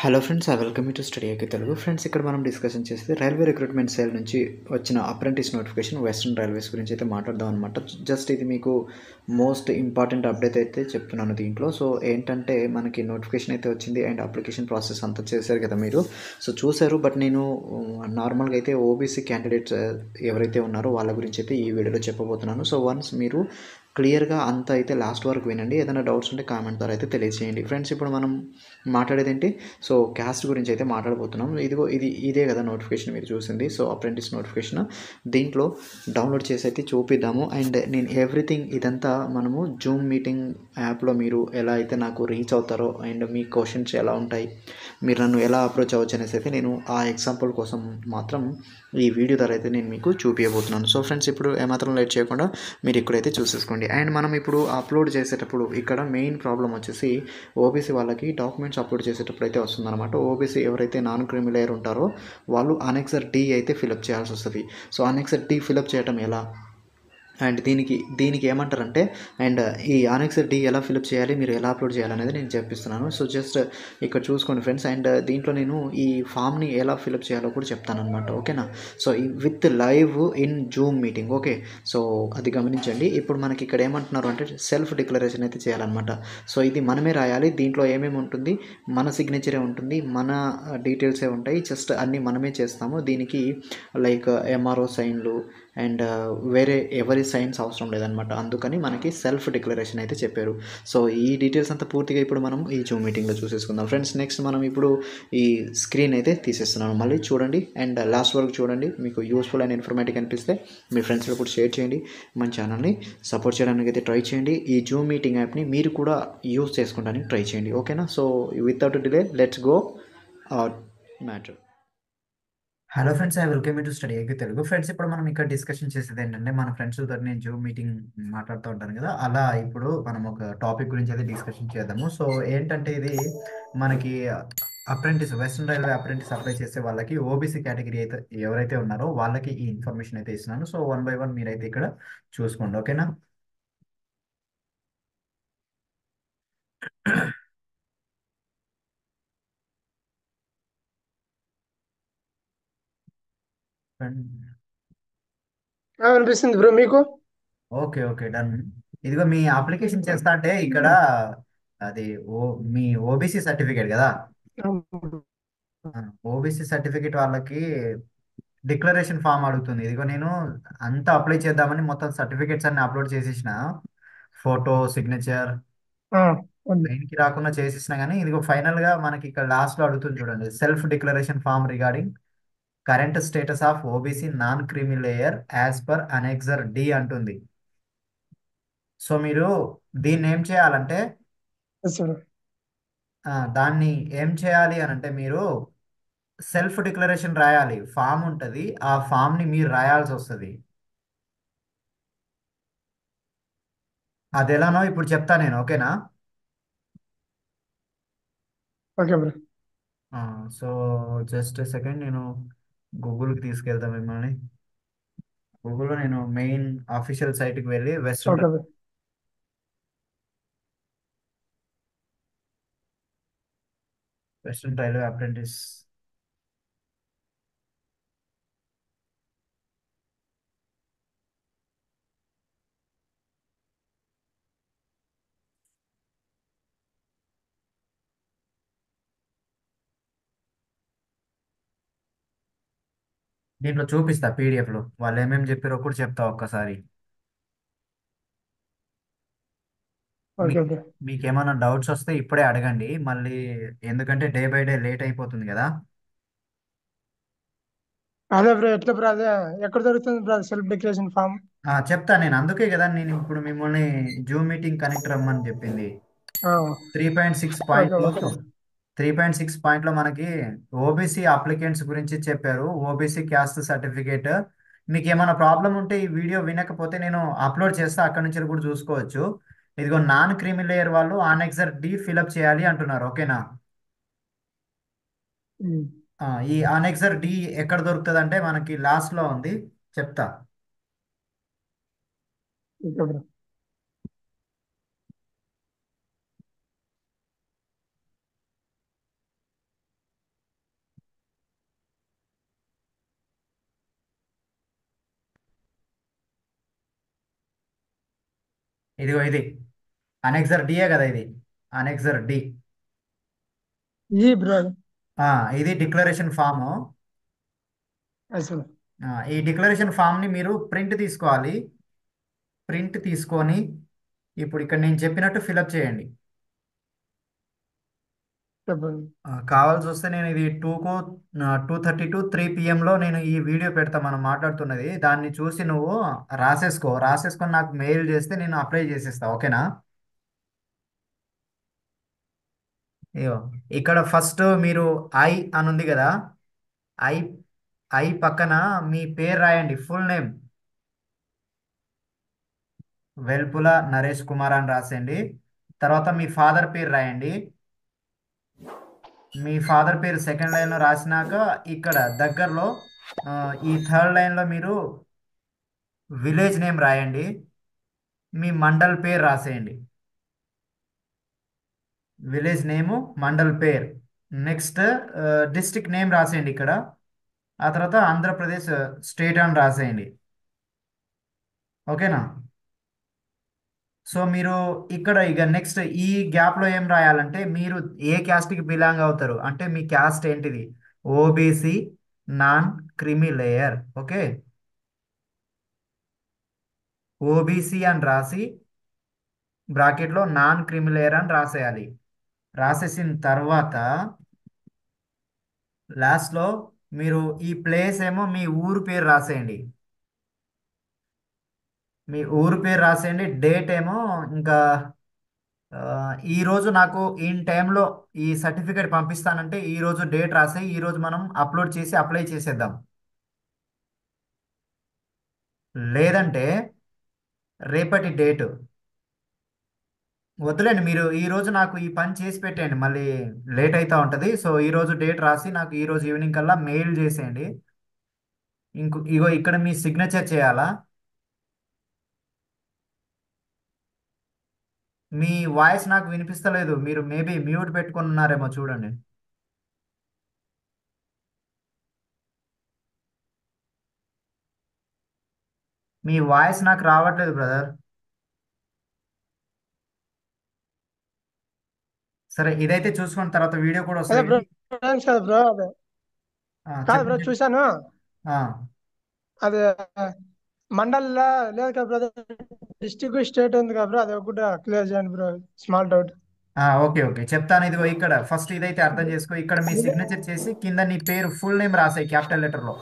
Hello friends I welcome you to study AK Telugu friends ఇక్కడ మనం discussion చేస్తే railway recruitment sale నుంచి వచ్చిన అప్రెంటిస్ నోటిఫికేషన్ వెస్ట్రన్ రైల్వేస్ గురించి అయితే మాట్లాడదాం అనమాట జస్ట్ ఇది మీకు మోస్ట్ ఇంపార్టెంట్ అప్డేట్ అయితే చెప్తున్నాను దీంట్లో సో ఏంటంటే మనకి నోటిఫికేషన్ అయితే వచ్చింది అండ్ అప్లికేషన్ ప్రాసెస్ అంతా చేశారు కదా మీరు సో చూశారు బట్ నేను నార్మల్గా అయితే ఓబీసీ క్యాండిడేట్స్ ఎవరైతే ఉన్నారో వాళ్ళ గురించి అయితే ఈ వీడియోలో చెప్పబోతున్నాను సో వన్స్ మీరు క్లియర్గా అంత అయితే లాస్ట్ వరకు వినండి ఏదైనా డౌట్స్ ఉంటే కామెంట్ ద్వారా అయితే తెలియజేయండి ఫ్రెండ్స్ ఇప్పుడు మనం మాట్లాడేది ఏంటి సో క్యాస్ట్ గురించి అయితే మాట్లాడబోతున్నాం ఇదిగో ఇది ఇదే కదా నోటిఫికేషన్ మీరు చూసింది సో అప్రెంటిస్ నోటిఫికేషన్ దీంట్లో డౌన్లోడ్ చేసి అయితే చూపిద్దాము అండ్ నేను ఎవ్రీథింగ్ ఇదంతా మనము జూమ్ మీటింగ్ యాప్లో మీరు ఎలా అయితే నాకు రీచ్ అవుతారో అండ్ మీ క్వశ్చన్స్ ఎలా ఉంటాయి మీరు నన్ను ఎలా అప్రోచ్ అవ్వచ్చు అనేసి అయితే నేను ఆ ఎగ్జాంపుల్ కోసం మాత్రం ఈ వీడియో ద్వారా అయితే నేను మీకు చూపించబోతున్నాను సో ఫ్రెండ్స్ ఇప్పుడు ఏమాత్రం లేట్ చేయకుండా మీరు ఇక్కడైతే చూసేసుకోండి అండ్ మనం ఇప్పుడు అప్లోడ్ చేసేటప్పుడు ఇక్కడ మెయిన్ ప్రాబ్లం వచ్చేసి ఓబీసీ వాళ్ళకి డాక్యుమెంట్స్ అప్లోడ్ చేసేటప్పుడు అయితే వస్తుందన్నమాట ఓబీసీ ఎవరైతే నాన్ క్రిమిలేయర్ ఉంటారో వాళ్ళు అనెక్సర్ డి అయితే ఫిలప్ చేయాల్సి వస్తుంది సో అనెక్సర్ డి ఫిలప్ చేయడం ఎలా అండ్ దీనికి దీనికి ఏమంటారంటే అండ్ ఈ ఆనెక్సర్ డి ఎలా ఫిలప్ చేయాలి మీరు ఎలా అప్లోడ్ చేయాలి అనేది నేను చెప్పిస్తున్నాను సో జస్ట్ ఇక్కడ చూసుకోండి ఫ్రెండ్స్ అండ్ దీంట్లో నేను ఈ ఫామ్ని ఎలా ఫిలప్ చేయాలో కూడా చెప్తాను అనమాట ఓకేనా so with live in Zoom meeting okay so అది గమనించండి ఇప్పుడు మనకి ఇక్కడ ఏమంటున్నారు అంటే సెల్ఫ్ డిక్లరేషన్ అయితే చేయాలన్నమాట సో ఇది మనమే రాయాలి దీంట్లో ఏమేమి ఉంటుంది మన సిగ్నేచరే ఉంటుంది మన డీటెయిల్సే ఉంటాయి జస్ట్ అన్నీ మనమే చేస్తాము దీనికి లైక్ ఎంఆర్ఓ సైన్లు అండ్ వేరే ఎవరి సైన్స్ అవసరం లేదనమాట అందుకని మనకి సెల్ఫ్ డిక్లరేషన్ అయితే చెప్పారు సో ఈ డీటెయిల్స్ అంతా పూర్తిగా ఇప్పుడు మనం ఈ జూమ్ మీటింగ్లో చూసేసుకుందాం ఫ్రెండ్స్ నెక్స్ట్ మనం ఇప్పుడు ఈ స్క్రీన్ అయితే తీసేస్తున్నాను మళ్ళీ చూడండి అండ్ లాస్ట్ వరకు చూడండి మీకు యూస్ఫుల్ అండ్ ఇన్ఫర్మేటివ్ అనిపిస్తే మీ ఫ్రెండ్స్లో కూడా షేర్ చేయండి మన ఛానల్ని సపోర్ట్ చేయడానికి అయితే ట్రై చేయండి ఈ జూమ్ మీటింగ్ యాప్ని మీరు కూడా యూస్ చేసుకోవడానికి ట్రై చేయండి ఓకేనా so without delay let's go our matter hello friends I welcome to study AK Telugu friends ఇప్పుడు మనం ఇక్కడ డిస్కషన్ చేసేది ఏంటంటే మన ఫ్రెండ్స్ తో నేను జూమ్ మీటింగ్ మాట్లాడుతూ ఉంటాను కదా అలా ఇప్పుడు మనం ఒక టాపిక్ గురించి అయితే డిస్కషన్ చేద్దాము సో ఏంటంటే ఇది మనకి apprentice western railway apprentice apply చేసే వాళ్ళకి ఓబీసీ కేటగిరీ అయితే ఎవరైతే ఉన్నారో వాళ్ళకి ఈ ఇన్ఫర్మేషన్ అయితే ఇస్తున్నాను సో వన్ బై వన్ మీరైతే ఇక్కడ చూసుకోండి ఓకేనా ఆ, వినిపిస్తుంది బ్రో మీకు ఓకే ఓకే డన్ ఇదిగో మీ అప్లికేషన్ చేస్తా అంటే ఇక్కడ అది ఓ మీ ఓబీసీ సర్టిఫికేట్ కదా ఓబీసీ సర్టిఫికేట్ వాళ్ళకి డిక్లరేషన్ ఫామ్ అడుగుతుంది ఇదిగో నేను అంతా అప్లై చేద్దామని మొత్తం సర్టిఫికేట్స్ అన్ని అప్లోడ్ చేసేసిన ఫోటో సిగ్నేచర్ ఆ, ఉంది. మెయిన్కి రాకుండా చేసేసిన కానీ ఇదిగో ఫైనల్ గా మనకి ఇక్కడ లాస్ట్ లో అడుగుతుంది చూడండి self declaration form regarding current status of OBC non creamy layer as per annexure D అంటుంది సో మీరు దీన్ని ఏం చేయాలంటే Yes, sir. ఆ, దాన్ని ఏం చేయాలి అని అంటే మీరు సెల్ఫ్ డిక్లరేషన్ రాయాలి ఫామ్ ఉంటుంది ఆ ఫామ్ ని మీరు రాయాల్సి వస్తుంది అది ఎలానో ఇప్పుడు చెప్తా నేను ఓకేనా okay bro so just second నేను గూగుల్కి తీసుకెళ్తా మిమ్మల్ని గూగుల్లో నేను మెయిన్ అఫీషియల్ సైట్కి వెళ్ళి western okay bro western railway apprentice దీంట్లో చూపిస్తా PDF లో వాళ్ళు ఏమేమి చెప్పారో కూడా చెప్తా ఒక్కసారి ఓకే మీకు బ్రో మీకు ఏమైనా డౌట్స్ వస్తే ఇప్పుడే అడగండి మళ్ళీ ఎందుకంటే డే బై డే లేట్ అయిపోతుంది కదా అదే బ్రో ఎట్లా బ్రో అదే ఎక్కడ దొరుకుతుంది బ్రో సెల్ఫ్ డిక్లరేషన్ ఫామ్ ఆ, చెప్తా నేను అందుకే కదా నేను ఇప్పుడు మిమ్మల్ని జూమ్ మీటింగ్ కనెక్ట్ రమ్మని చెప్పింది త్రీ పాయింట్ సిక్స్ ఓకే పాయింట్లో ఓకే త్రీ పాయింట్ సిక్స్ పాయింట్లో మనకి ఓబీసీ అప్లికెంట్స్ గురించి చెప్పారు ఓబీసీ క్యాస్ట్ సర్టిఫికేట్ మీకు ఏమైనా ప్రాబ్లం ఉంటే ఈ వీడియో వినకపోతే నేను అప్లోడ్ చేస్తా అక్కడ నుంచి కూడా చూసుకోవచ్చు ఇదిగో నాన్ క్రీమీ లేయర్ వాళ్ళు ఆనెక్సర్ డి ఫిలప్ చేయాలి అంటున్నారు ఓకేనా ఉమ్. ఆ, ఈ అనెక్సర్ డి ఎక్కడ దొరుకుతుంది అంటే మనకి లాస్ట్ లో ఉంది చెప్తా ఓకే బ్రో ఇదిగో ఇది అనెక్సర్ డియే కదా ఇది అనెక్సర్ డి ఈ బ్రో ఇది డిక్లరేషన్ ఫాము అసలు ఈ డిక్లరేషన్ ఫామ్ని మీరు ప్రింట్ తీసుకోవాలి ప్రింట్ తీసుకొని ఇప్పుడు ఇక్కడ నేను చెప్పినట్టు ఫిలప్ చేయండి చెప్పండి ఆ, కావాల్సి వస్తే నేను ఇది టూకు టూ థర్టీ టు త్రీ పిఎంలో నేను ఈ వీడియో పెడతా మనం మాట్లాడుతున్నది దాన్ని చూసి నువ్వు రాసేసుకో రాసేసుకొని నాకు మెయిల్ చేస్తే నేను అప్లై చేసేస్తా ఓకేనా ఇగో ఇక్కడ ఫస్ట్ మీరు ఐ అని ఉంది కదా ఐ ఐ పక్కన మీ పేరు రాయండి ఫుల్ నేమ్ వెల్పుల నరేష్ కుమార్ అని రాసేయండి తర్వాత మీ ఫాదర్ పేరు రాయండి మీ ఫాదర్ పేరు సెకండ్ లైన్లో రాసినాక ఇక్కడ దగ్గరలో ఆ, ఈ థర్డ్ లైన్లో మీరు విలేజ్ నేమ్ రాయండి మీ మండల్ పేరు రాసేయండి విలేజ్ నేము మండల్ పేరు నెక్స్ట్ డిస్ట్రిక్ట్ నేమ్ రాసేయండి ఇక్కడ ఆ తర్వాత ఆంధ్రప్రదేశ్ స్టేట్ అని రాసేయండి ఓకేనా సో మీరు ఇక్కడ ఇక నెక్స్ట్ ఈ గ్యాప్లో ఏం రాయాలంటే మీరు ఏ క్యాస్ట్కి బిలాంగ్ అవుతారు అంటే మీ క్యాస్ట్ ఏంటిది OBC non creamy layer okay OBC అని రాసి బ్రాకెట్లో నాన్ క్రిమి లేయర్ అని రాసేయాలి రాసేసిన తర్వాత లాస్ట్లో మీరు ఈ ప్లేస్ ఏమో మీ ఊరు పేరు రాసేయండి మీ ఊరు పేరు రాసేయండి డేట్ ఏమో ఇంకా ఆ, ఈ రోజు నాకు ఇన్ టైంలో ఈ సర్టిఫికేట్ పంపిస్తానంటే ఈ రోజు డేట్ రాసి ఈ రోజు మనం అప్లోడ్ చేసి అప్లై చేసేద్దాం లేదంటే రేపటి డేటు వద్దులేండి మీరు ఈ రోజు నాకు ఈ పని చేసి పెట్టేయండి మళ్ళీ లేట్ అవుతూ ఉంటుంది సో ఈ రోజు డేట్ రాసి నాకు ఈ రోజు ఈవినింగ్ కల్లా మెయిల్ చేసేయండి ఇంకో ఇగో ఇక్కడ మీ సిగ్నేచర్ చేయాలా మీ వాయిస్ నాకు వినిపిస్తలేదు మీరు మేబీ మ్యూట్ పెట్టుకొని ఉన్నారేమో చూడండి మీ వాయిస్ నాకు రావట్లేదు బ్రదర్ సరే ఇదైతే చూసుకున్న తర్వాత వీడియో కూడా అదే బ్రో వస్తుంది ఫ్రెండ్స్ కదా బ్రో అదే ఆ, కాదు బ్రో చెప్పండి చూశాను ఆ, అది మండల్లో లేదు కదా బ్రో డిస్టిక్ స్టేట్ ఉంది కదా బ్రో అది ఒకటి క్లియర్ చేయండి బ్రో స్మాల్ డౌట్ ఆ, ఓకే ఓకే చెప్తాను ఇదిగో ఇక్కడ ఫస్ట్ ఇదైతే అర్థం చేసుకో ఇక్కడ మీ సిగ్నేచర్ చేసి కింద నీ పేరు ఫుల్ నేమ్ రాసాయి క్యాపిటల్ లెటర్లో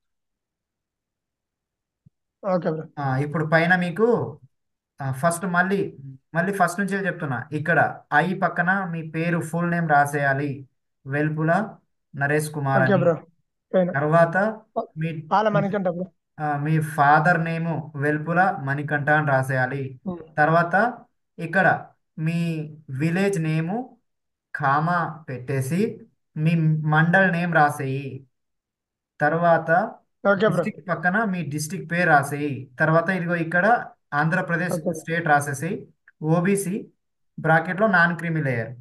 ఓకే బ్రో ఆ, ఇప్పుడు పైన మీకు ఫస్ట్ మళ్ళీ మళ్ళీ ఫస్ట్ నుంచే చెప్తున్నా ఇక్కడ ఐ పక్కన మీ పేరు ఫుల్ నేమ్ రాసేయాలి వెల్పుల నరేష్ కుమార్ ఓకే అని బ్రో పైన తర్వాత మీ పాల మీ మనకంట బ్రో ఆ, మీ ఫాదర్ నేము వెల్పుల మణికంఠ అని రాసేయాలి ఉమ్. తర్వాత ఇక్కడ మీ విలేజ్ నేము కామా పెట్టేసి మీ మండల్ నేమ్ రాసేయి తర్వాత ఓకే బ్రో డిస్టిక్ పక్కన మీ డిస్టిక్ పేరు రాసేయి తర్వాత ఇదిగో ఇక్కడ ఆంధ్రప్రదేశ్ ఓకే బ్రో స్టేట్ రాసేసి ఓబీసీ బ్రాకెట్లో నాన్ క్రిమి లేయర్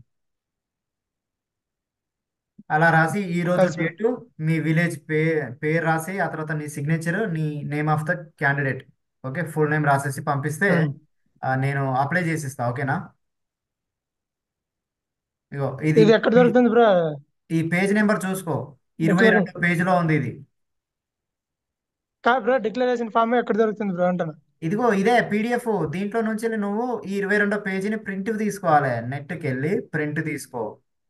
అలా రాసి ఈ రోజు ఎస్ బ్రో డేటు మీ విలేజ్ పే పేరు రాసి ఆ తర్వాత నీ సిగ్నేచర్ నీ name of the candidate okay full name రాసేసి పంపిస్తే ఉమ్. ఆ, నేను అప్లై చేసిస్తా ఓకేనా ఇగో ఇది ఇది ఎక్కడ ఈ దొరుకుతుంది బ్రో ఈ పేజ్ నెంబర్ చూసుకో ఇరవై డిక్లరేషన్ రెండు పేజీలో ఉంది ఇది కాదు బ్రో డిక్లరేషన్ ఫామ్ ఎక్కడ దొరుకుతుంది బ్రో అంటాను ఇదిగో ఇదే పీడిఎఫ్ దీంట్లో నుంచి నువ్వు ఈ ఇరవై రెండో పేజీని ప్రింట్ తీసుకోవాలి నెట్కి వెళ్ళి ప్రింట్ తీసుకో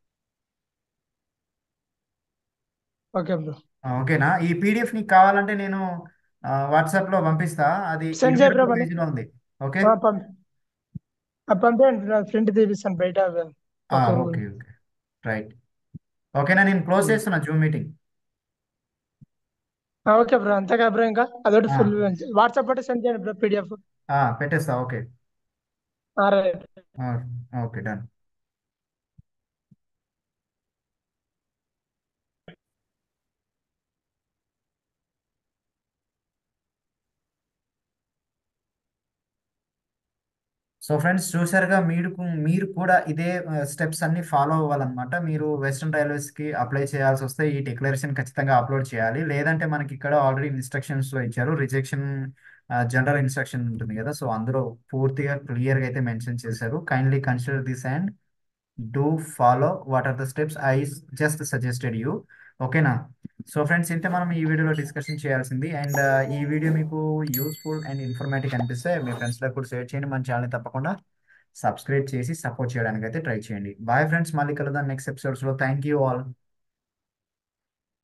ఓకే బ్రో ఆ, ఓకేనా ఈ పీడిఎఫ్ నీకు కావాలంటే నేను ఆ, వాట్సాప్లో పంపిస్తా అది సెండ్ ఇరవై చేయ బ్రో రెండో మళ్ళీ పేజీలో ఉంది ఓకే ఆ, పంపి ఆ, పంపేయండి బ్రో ప్రింట్ తీపిస్తాను బయట ఆ, ఒక ఓకే ఓకే రైట్ ఓకేనా నేను క్లోజ్ ఉమ్. చేస్తున్నా జూమ్ మీటింగ్ ఆ, ఓకే బ్రో అంతేగా బ్రో ఇంకా అదొకటి ఆ, ఫుల్ వాట్సాప్ అంటే సెండ్ చేయండి బ్రో పీడిఎఫ్ ఆ, పెట్టేస్తా ఓకే రైట్ ఆ, ఓకే డన్ సో ఫ్రెండ్స్ చూసారుగా మీరు మీరు కూడా ఇదే స్టెప్స్ అన్ని ఫాలో అవ్వాలన్నమాట మీరు వెస్ట్రన్ రైల్వేస్కి అప్లై చేయాల్సి వస్తే ఈ డిక్లరేషన్ ఖచ్చితంగా అప్లోడ్ చేయాలి లేదంటే మనకి ఇక్కడ ఆల్రెడీ ఇన్స్ట్రక్షన్స్లో ఇచ్చారు రిజెక్షన్ జనరల్ ఇన్స్ట్రక్షన్ ఉంటుంది కదా సో అందులో పూర్తిగా క్లియర్గా అయితే మెన్షన్ చేశారు kindly consider this and do follow what are the steps I just suggested you ఓకేనా సో ఫ్రెండ్స్ ఇంతే మనం ఈ వీడియోలో డిస్కషన్ చేయాల్సింది అండ్ ఈ వీడియో మీకు యూస్ఫుల్ అండ్ ఇన్ఫర్మేటివ్ అనిపిస్తే మీ ఫ్రెండ్స్లో కూడా షేర్ చేయండి మన ఛానల్ తప్పకుండా సబ్స్క్రైబ్ చేసి సపోర్ట్ చేయడానికి అయితే ట్రై చేయండి బాయ్ ఫ్రెండ్స్ మళ్ళీ కలుద్దాం నెక్స్ట్ ఎపిసోడ్స్లో థ్యాంక్ యూ ఆల్